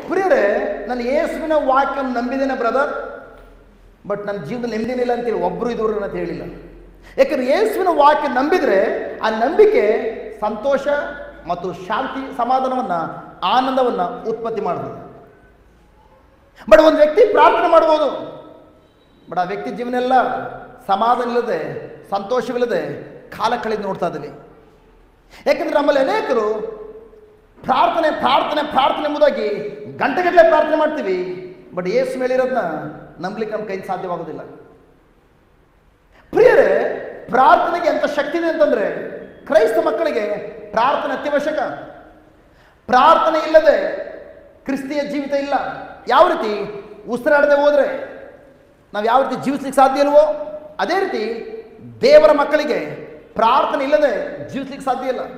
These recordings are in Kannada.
ಪ್ರಿಯರೇ ನಾನು ಯೇಸುವಿನ ವಾಕ್ಯ ನಂಬಿದ್ದೇನೆ ಬ್ರದರ್ ಬಟ್ ನನ್ನ ಜೀವನದಲ್ಲಿ ನೆಮ್ಮದಿನಿಲ್ಲ ಅಂತೇಳಿ ಒಬ್ಬರು ಇದುವರೆಗೂ ಅಂತ ಹೇಳಿಲ್ಲ ಯಾಕಂದ್ರೆ ಯೇಸುವಿನ ವಾಕ್ಯ ನಂಬಿದರೆ ಆ ನಂಬಿಕೆ ಸಂತೋಷ ಮತ್ತು ಶಾಂತಿ ಸಮಾಧಾನವನ್ನು ಆನಂದವನ್ನು ಉತ್ಪತ್ತಿ ಮಾಡ್ತದೆ ಬಟ್ ಒಂದು ವ್ಯಕ್ತಿ ಪ್ರಾರ್ಥನೆ ಮಾಡ್ಬೋದು ಬಟ್ ಆ ವ್ಯಕ್ತಿ ಜೀವನ ಎಲ್ಲ ಸಮಾಧಾನ ಇಲ್ಲದೆ ಸಂತೋಷವಿಲ್ಲದೆ ಕಾಲ ಕಳೆದು ನೋಡ್ತಾ ಇದ್ದೀವಿ ಯಾಕಂದ್ರೆ ನಮ್ಮಲ್ಲಿ ಅನೇಕರು ಪ್ರಾರ್ಥನೆ ಪ್ರಾರ್ಥನೆ ಪ್ರಾರ್ಥನೆ ಎಂಬುದಾಗಿ ಗಂಟೆಗಟ್ಟಲೆ ಪ್ರಾರ್ಥನೆ ಮಾಡ್ತೀವಿ ಬಟ್ ಏಸು ಮೇಲಿರೋದನ್ನ ನಂಬಲಿಕ್ಕೆ ನಮ್ಮ ಕೈಲಿ ಸಾಧ್ಯವಾಗೋದಿಲ್ಲ ಪ್ರಿಯರೇ ಪ್ರಾರ್ಥನೆಗೆ ಎಂಥ ಶಕ್ತಿ ಇದೆ ಅಂತಂದ್ರೆ ಕ್ರೈಸ್ತ ಮಕ್ಕಳಿಗೆ ಪ್ರಾರ್ಥನೆ ಅತ್ಯವಶ್ಯಕ ಪ್ರಾರ್ಥನೆ ಇಲ್ಲದೆ ಕ್ರಿಸ್ತಿಯ ಜೀವಿತ ಇಲ್ಲ ಯಾವ ರೀತಿ ಉಸಿರಾಡದೆ ಹೋದ್ರೆ ನಾವು ಯಾವ ರೀತಿ ಜೀವಿಸ್ಲಿಕ್ಕೆ ಸಾಧ್ಯ ಇಲ್ವೋ ಅದೇ ರೀತಿ ದೇವರ ಮಕ್ಕಳಿಗೆ ಪ್ರಾರ್ಥನೆ ಇಲ್ಲದೆ ಜೀವಿಸ್ಲಿಕ್ಕೆ ಸಾಧ್ಯ ಇಲ್ಲ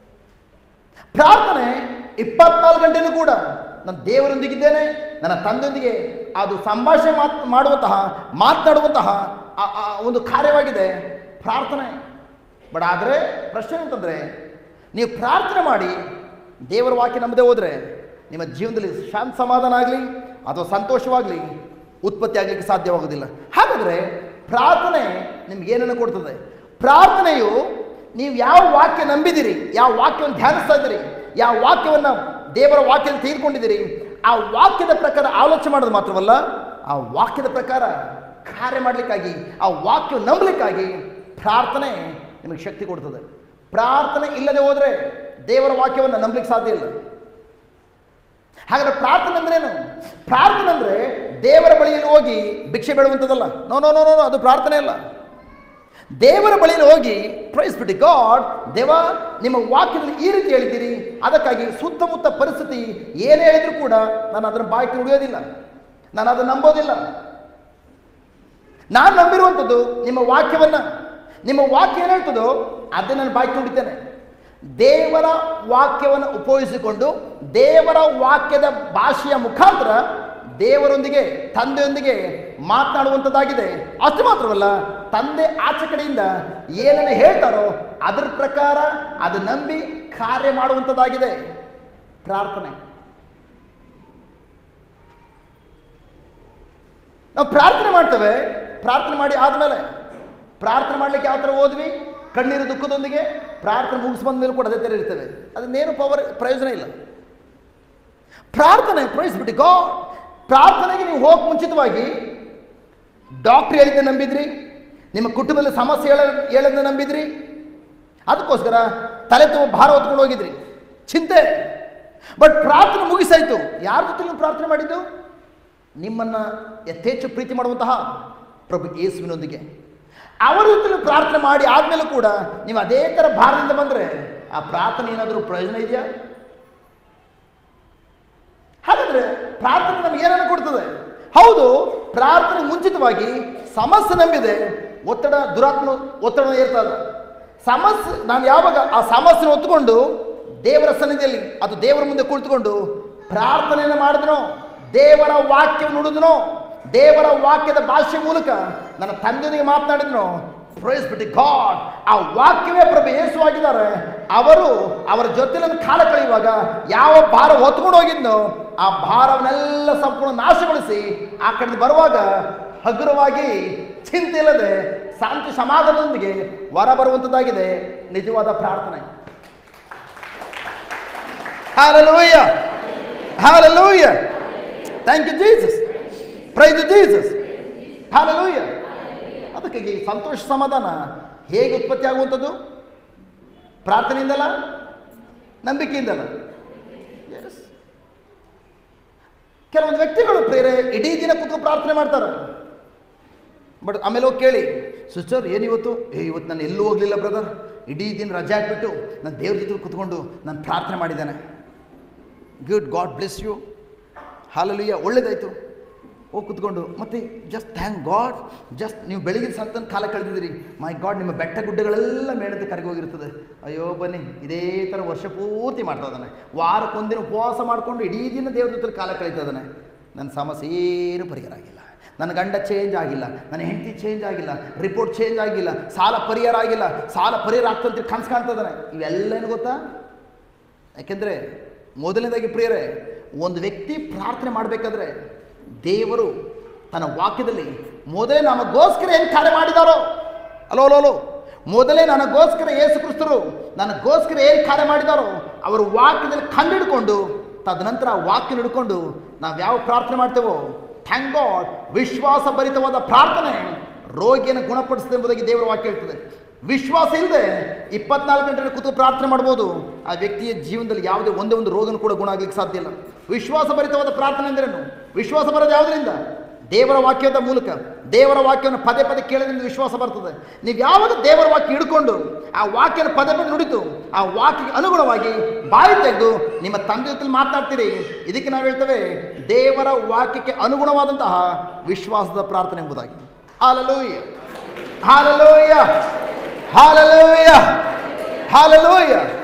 ಪ್ರಾರ್ಥನೆ ಇಪ್ಪತ್ನಾಲ್ಕು ಗಂಟೆನೂ ಕೂಡ ನಾನು ದೇವರೊಂದಿಗಿದ್ದೇನೆ ನನ್ನ ತಂದೆಯೊಂದಿಗೆ ಅದು ಸಂಭಾಷಣೆ ಮಾತ್ ಮಾಡುವಂತಹ ಮಾತನಾಡುವಂತಹ ಆ- ಆ ಒಂದು ಕಾರ್ಯವಾಗಿದೆ ಪ್ರಾರ್ಥನೆ ಬಟ್ ಆದರೆ ಪ್ರಶ್ನೆ ಅಂತಂದರೆ ನೀವು ಪ್ರಾರ್ಥನೆ ಮಾಡಿ ದೇವರ ವಾಕ್ಯ ನಂಬದೆ ಹೋದರೆ ನಿಮ್ಮ ಜೀವನದಲ್ಲಿ ಶಾಂತ ಸಮಾಧಾನ ಆಗಲಿ ಅಥವಾ ಸಂತೋಷವಾಗಲಿ ಉತ್ಪತ್ತಿ ಆಗಲಿಕ್ಕೆ ಸಾಧ್ಯವಾಗೋದಿಲ್ಲ ಹಾಗಾದರೆ ಪ್ರಾರ್ಥನೆ ನಿಮ್ಗೆ ಏನನ್ನು ಕೊಡ್ತದೆ ಪ್ರಾರ್ಥನೆಯು ನೀವು ಯಾವ ವಾಕ್ಯ ನಂಬಿದಿರಿ ಯಾವ ವಾಕ್ಯವನ್ನು ಧ್ಯಾನಿಸ್ತಾ ಇದ್ದೀರಿ ಯಾವ ವಾಕ್ಯವನ್ನು ದೇವರ ವಾಕ್ಯದಲ್ಲಿ ತೆಗೆದುಕೊಂಡಿದ್ದೀರಿ ಆ ವಾಕ್ಯದ ಪ್ರಕಾರ ಆಲೋಚನೆ ಮಾಡೋದು ಮಾತ್ರವಲ್ಲ ಆ ವಾಕ್ಯದ ಪ್ರಕಾರ ಕಾರ್ಯ ಮಾಡಲಿಕ್ಕಾಗಿ ಆ ವಾಕ್ಯ ನಂಬಲಿಕ್ಕಾಗಿ ಪ್ರಾರ್ಥನೆ ನಿಮಗೆ ಶಕ್ತಿ ಕೊಡ್ತದೆ ಪ್ರಾರ್ಥನೆ ಇಲ್ಲದೆ ಹೋದರೆ ದೇವರ ವಾಕ್ಯವನ್ನು ನಂಬಲಿಕ್ಕೆ ಸಾಧ್ಯ ಇಲ್ಲ ಹಾಗಾದ್ರೆ ಪ್ರಾರ್ಥನೆ ಅಂದ್ರೇನು ಪ್ರಾರ್ಥನೆ ಅಂದ್ರೆ ದೇವರ ಬಳಿಯಲ್ಲಿ ಹೋಗಿ ಭಿಕ್ಷೆ ಬೇಡುವಂಥದ್ದಲ್ಲ ನೋ ನೋ ನೋ ನೋ ಅದು ಪ್ರಾರ್ಥನೆ ಅಲ್ಲ ದೇವರ ಬಳಿಯಲ್ಲಿ ಹೋಗಿ ಪ್ರೈಸ್ ಬಿಟ್ಟು ಗಾಡ್ ದೇವ ನಿಮ್ಮ ವಾಕ್ಯದಲ್ಲಿ ಈ ರೀತಿ ಹೇಳಿದ್ದೀರಿ ಅದಕ್ಕಾಗಿ ಸುತ್ತಮುತ್ತ ಪರಿಸ್ಥಿತಿ ಏನೇ ಹೇಳಿದ್ರು ಕೂಡ ನಾನು ಅದನ್ನು ಬಾಯಿ ಉಳಿಯೋದಿಲ್ಲ ನಾನು ಅದನ್ನು ನಂಬೋದಿಲ್ಲ ನಾನು ನಂಬಿರುವಂಥದ್ದು ನಿಮ್ಮ ವಾಕ್ಯವನ್ನ ನಿಮ್ಮ ವಾಕ್ಯ ಏನು ಹೇಳ್ತದೋ ಅದನ್ನು ನಾನು ಬಾಯಿ ತುಡಿತೇನೆ ದೇವರ ವಾಕ್ಯವನ್ನು ಉಪಯೋಗಿಸಿಕೊಂಡು ದೇವರ ವಾಕ್ಯದ ಭಾಷೆಯ ಮುಖಾಂತರ ದೇವರೊಂದಿಗೆ ತಂದೆಯೊಂದಿಗೆ ಮಾತನಾಡುವಂಥದ್ದಾಗಿದೆ ಅಷ್ಟು ಮಾತ್ರವಲ್ಲ ತಂದೆ ಆಚೆ ಕಡೆಯಿಂದ ಏನನ್ನು ಹೇಳ್ತಾರೋ ಅದರ ಪ್ರಕಾರ ಅದು ನಂಬಿ ಕಾರ್ಯ ಮಾಡುವಂಥದ್ದಾಗಿದೆ ಪ್ರಾರ್ಥನೆ ನಾವು ಪ್ರಾರ್ಥನೆ ಮಾಡ್ತೇವೆ ಪ್ರಾರ್ಥನೆ ಮಾಡಿ ಆದಮೇಲೆ ಪ್ರಾರ್ಥನೆ ಮಾಡಲಿಕ್ಕೆ ಯಾವ ಥರ ಹೋದ್ವಿ ಕಣ್ಣೀರು ದುಃಖದೊಂದಿಗೆ ಪ್ರಾರ್ಥನೆ ಮುಗಿಸ್ ಬಂದ ಮೇಲೆ ಕೂಡ ಅದೇ ಥರ ಇರ್ತೇವೆ ಅದನ್ನೇನು ಪವರ್ ಪ್ರಯೋಜನ ಇಲ್ಲ ಪ್ರಾರ್ಥನೆ ಪ್ರೈಸ್ಬಿಟ್ಟು ಗೋ ಪ್ರಾರ್ಥನೆಗೆ ನೀವು ಹೋಗಿ ಮುಂಚಿತವಾಗಿ ಡಾಕ್ಟ್ರ್ ಹೇಳಿದ್ದೆ ನಂಬಿದ್ರಿ ನಿಮ್ಮ ಕುಟುಂಬದಲ್ಲಿ ಸಮಸ್ಯೆ ಹೇಳ ಹೇಳೋದನ್ನ ನಂಬಿದ್ರಿ ಅದಕ್ಕೋಸ್ಕರ ತಲೆ ತುಂಬ ಭಾರ ಹೊತ್ಕೊಂಡು ಹೋಗಿದ್ರಿ ಚಿಂತೆ ಬಟ್ ಪ್ರಾರ್ಥನೆ ಮುಗಿಸಾಯ್ತು ಯಾರ ಜೊತೆ ನೀವು ಪ್ರಾರ್ಥನೆ ಮಾಡಿದ್ದು ನಿಮ್ಮನ್ನು ಯಥೇಚ್ಛ ಪ್ರೀತಿ ಮಾಡುವಂತಹ ಪ್ರಭು ಯೇಸುವಿನೊಂದಿಗೆ ಅವರ ಜೊತೆ ನೀವು ಪ್ರಾರ್ಥನೆ ಮಾಡಿ ಆದಮೇಲೂ ಕೂಡ ನೀವು ಅದೇ ಥರ ಭಾರದಿಂದ ಬಂದರೆ ಆ ಪ್ರಾರ್ಥನೆ ಏನಾದರೂ ಪ್ರಯೋಜನ ಇದೆಯಾ ಹಾಗಾದ್ರೆ ಪ್ರಾರ್ಥನೆ ನಮ್ಗೆ ಏನನ್ನು ಕೊಡ್ತದೆ ಹೌದು ಪ್ರಾರ್ಥನೆ ಮುಂಚಿತವಾಗಿ ಸಮಸ್ಯೆ ನಂಬಿದೆ ಒತ್ತಡ ದುರಾತ್ಮ ಒತ್ತಡ ಇರ್ತದೆ ಸಮಸ್ಯೆ ನಾನು ಯಾವಾಗ ಆ ಸಮಸ್ಯೆನ ಹೊತ್ತುಕೊಂಡು ದೇವರ ಸನ್ನಿಧಿಯಲ್ಲಿ ಅದು ದೇವರ ಮುಂದೆ ಕುಳಿತುಕೊಂಡು ಪ್ರಾರ್ಥನೆಯನ್ನು ಮಾಡಿದ್ನೋ ದೇವರ ವಾಕ್ಯವನ್ನು ನುಡಿದ್ನೋ ದೇವರ ವಾಕ್ಯದ ಭಾಷೆ ಮೂಲಕ ನನ್ನ ತಂದೆಯೊಂದಿಗೆ ಮಾತನಾಡಿದ್ನೋ ಪ್ರೈಸ್ ಬಿಟ್ಟು ಗಾಡ್ ಆ ವಾಕ್ಯವೇ ಪ್ರಭು ಯೇಸುವಾಗಿದ್ದಾರೆ ಅವರು ಅವರ ಜೊತೆ ನನ್ನ ಕಾಲ ಕಳೆಯುವಾಗ ಯಾವ ಭಾರ ಹೊತ್ಕೊಂಡು ಹೋಗಿದ್ನೋ ಆ ಭಾರವನ್ನೆಲ್ಲ ಸಂಪೂರ್ಣ ನಾಶಗೊಳಿಸಿ ಆ ಕಡೆ ಬರುವಾಗ ಹಗುರವಾಗಿ ಚಿಂತೆ ಇಲ್ಲದೆ ಶಾಂತಿ ಸಮಾಧಾನದೊಂದಿಗೆ ಹೊರ ಬರುವಂಥದ್ದಾಗಿದೆ ನಿಜವಾದ ಪ್ರಾರ್ಥನೆ Hallelujah. Hallelujah. Thank you, Jesus. Praise you, Jesus. Hallelujah. ಅದಕ್ಕಾಗಿ ಸಂತೋಷ ಸಮಾಧಾನ ಹೇಗೆ ಉತ್ಪತ್ತಿ ಆಗುವಂಥದ್ದು ಪ್ರಾರ್ಥನೆಯಿಂದಲ್ಲ ನಂಬಿಕೆಯಿಂದಲ್ಲ Yes. ಕೆಲವೊಂದು ವ್ಯಕ್ತಿಗಳು ಪ್ರೇರೆ ಇಡೀ ದಿನ ಕೂತ್ಕೊಂಡು ಪ್ರಾರ್ಥನೆ ಮಾಡ್ತಾರೆ ಬಟ್ ಆಮೇಲೆ ಹೋಗಿ ಕೇಳಿ ಸಿಸ್ಟರ್ ಏನಿವತ್ತು ಏ ಇವತ್ತು ನಾನು ಎಲ್ಲೂ ಹೋಗಲಿಲ್ಲ ಬ್ರದರ್ ಇಡೀ ದಿನ ರಜೆ ಹಾಕ್ಬಿಟ್ಟು ನಾನು ದೇವ್ರ ಜೊತೆ ಕೂತ್ಕೊಂಡು ನಾನು ಪ್ರಾರ್ಥನೆ ಮಾಡಿದ್ದೇನೆ ಗುಡ್ ಗಾಡ್ ಬ್ಲೆಸ್ ಯು ಹಾಲಲ್ಲಿಯ ಒಳ್ಳೇದಾಯಿತು ಹೋಗಿ ಕೂತ್ಕೊಂಡು ಮತ್ತೆ ಜಸ್ಟ್ ಥ್ಯಾಂಕ್ ಗಾಡ್ ಜಸ್ಟ್ ನೀವು ಬೆಳಿಗ್ಗೆ ಸಂತನ ಕಾಲ ಕಳೆದಿದ್ದೀರಿ ಮೈ ಗಾಡ್ ನಿಮ್ಮ ಬೆಟ್ಟ ಗುಡ್ಡಗಳೆಲ್ಲ ಮೇಣದ ಕರಗಿ ಹೋಗಿರ್ತದೆ ಅಯ್ಯೋ ಬನ್ನಿ ಇದೇ ಥರ ವರ್ಷ ಪೂರ್ತಿ ಮಾಡ್ತಾ ಇದ್ದಾನೆ ವಾರಕ್ಕೊಂದಿನ ಉಪವಾಸ ಮಾಡಿಕೊಂಡು ಇಡೀ ದಿನ ದೇವ್ರ ಜೊತೆ ಕಾಲ ಕಳೀತಾ ಇದ್ದಾನೆ ನನ್ನ ಸಮಸ್ಯೆ ಏನು ಪರಿಹಾರ ಆಗಿಲ್ಲ ನನ್ನ ಗಂಡ ಚೇಂಜ್ ಆಗಿಲ್ಲ ನನ್ನ ಹೆಂಡತಿ ಚೇಂಜ್ ಆಗಿಲ್ಲ ರಿಪೋರ್ಟ್ ಚೇಂಜ್ ಆಗಿಲ್ಲ ಸಾಲ ಪರಿಹಾರ ಆಗಿಲ್ಲ ಸಾಲ ಪರಿಹಾರ ಆಗ್ತಂತ ಕನ್ಸು ಕಾಣ್ತಾ ಇದ್ದಾನೆ ಇವೆಲ್ಲ ಏನು ಗೊತ್ತಾ ಯಾಕೆಂದರೆ ಮೊದಲನೇದಾಗಿ ಪ್ರಿಯರೇ ಒಂದು ವ್ಯಕ್ತಿ ಪ್ರಾರ್ಥನೆ ಮಾಡಬೇಕಾದ್ರೆ ದೇವರು ತನ್ನ ವಾಕ್ಯದಲ್ಲಿ ಮೊದಲೇ ನಮಗೋಸ್ಕರ ಏನು ಕಾರ್ಯ ಮಾಡಿದಾರೋ ಅಲೋ ಅಲೋ ಅಲೋ ಮೊದಲೇ ನನಗೋಸ್ಕರ ಯೇಸು ಕ್ರಿಸ್ತರು ನನಗೋಸ್ಕರ ಏನು ಕಾರ್ಯ ಮಾಡಿದಾರೋ ಅವರು ವಾಕ್ಯದಲ್ಲಿ ಕಂಡಿಡ್ಕೊಂಡು ತದನಂತರ ಆ ವಾಕ್ಯ ಹಿಡ್ಕೊಂಡು ನಾವು ಯಾವ ಪ್ರಾರ್ಥನೆ ಮಾಡ್ತೇವೋ ಥ್ಯಾಂಕ್ ಗಾಡ್ ವಿಶ್ವಾಸ ಭರಿತವಾದ ಪ್ರಾರ್ಥನೆ ರೋಗಿಯನ್ನು ಗುಣಪಡಿಸಿದೆ ಎಂಬುದಾಗಿ ದೇವರ ವಾಕ್ಯ ಹೇಳ್ತದೆ ವಿಶ್ವಾಸ ಇಲ್ಲದೆ ಇಪ್ಪತ್ನಾಲ್ಕು ಗಂಟೆ ಕೂತು ಪ್ರಾರ್ಥನೆ ಮಾಡ್ಬೋದು ಆ ವ್ಯಕ್ತಿಯ ಜೀವನದಲ್ಲಿ ಯಾವುದೇ ಒಂದೇ ಒಂದು ರೋಗನೂ ಕೂಡ ಗುಣ ಆಗ್ಲಿಕ್ಕೆ ಸಾಧ್ಯ ಇಲ್ಲ ವಿಶ್ವಾಸ ಭರಿತವಾದ ಪ್ರಾರ್ಥನೆ ಅಂದ್ರೇನು ವಿಶ್ವಾಸ ಬರೋದು ಯಾವುದರಿಂದ ದೇವರ ವಾಕ್ಯದ ಮೂಲಕ ದೇವರ ವಾಕ್ಯವನ್ನು ಪದೇ ಪದೇ ಕೇಳೋದ್ರಿಂದ ವಿಶ್ವಾಸ ಬರ್ತದೆ ನೀವು ಯಾವಾಗ ದೇವರ ವಾಕ್ಯ ಹಿಡ್ಕೊಂಡು ಆ ವಾಕ್ಯನ ಪದೇ ಪದೇ ನುಡಿತು ಆ ವಾಕ್ಯಕ್ಕೆ ಅನುಗುಣವಾಗಿ ಬಾಯಿ ತೆಗೆದು ನಿಮ್ಮ ತಂದೆ ಜೊತೆ ಮಾತನಾಡ್ತೀರಿ ಇದಕ್ಕೆ ನಾವು ಹೇಳ್ತೇವೆ ದೇವರ ವಾಕ್ಯಕ್ಕೆ ಅನುಗುಣವಾದಂತಹ ವಿಶ್ವಾಸದ ಪ್ರಾರ್ಥನೆ ಎಂಬುದಾಗಿ ಹಾಲಲೂಯ ಹಾಲಲೂಯ ಹಾಲಲೂಯ ಹಾಲಲೂಯ